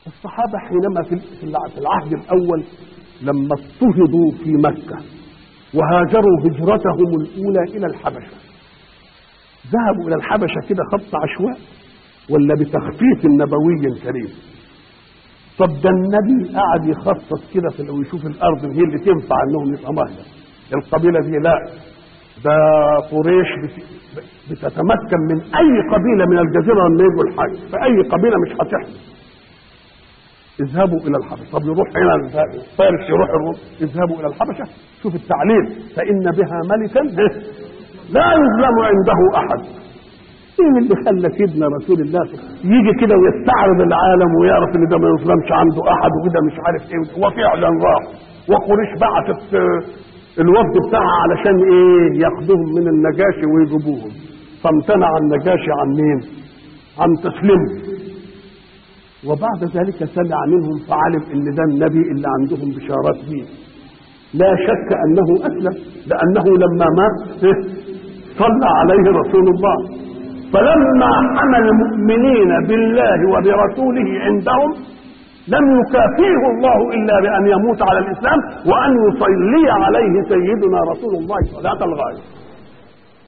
الصحابة حينما في في العهد الأول لما اضطهدوا في مكة وهاجروا هجرتهم الأولى إلى الحبشة ذهبوا إلى الحبشة كده خط عشواء ولا بتخطيط نبوي كريم طب ده النبي قعد يخصص كده في ويشوف الأرض هي اللي تنفع إنهم يبقى مهجر القبيلة دي لا ده قريش بت- بتتمكن من أي قبيلة من الجزيرة لما يجوا الحج فأي قبيلة مش هتحصل اذهبوا الى الحبشه طب يروح هنا فارس يروح الروم اذهبوا الى الحبشه شوف التعليم فان بها ملكا لا يظلم عنده احد ايه اللي خلى سيدنا رسول الله يجي كده ويستعرض العالم ويعرف ان ده ما يظلمش عنده احد وده مش عارف ايه وفعلا راح وقريش بعتت آه، الوفد بتاعها علشان ايه ياخدوهم من النجاشي ويجيبوهم فامتنع النجاشي عن مين؟ عن تسليمهم وبعد ذلك سمع منهم فعلم ان ده النبي اللي عندهم بشارات به لا شك انه اسلم لانه لما مات إيه؟ صلى عليه رسول الله فلما حمى المؤمنين بالله وبرسوله عندهم لم يكافئه الله الا بان يموت على الاسلام وان يصلي عليه سيدنا رسول الله صلاه الغايه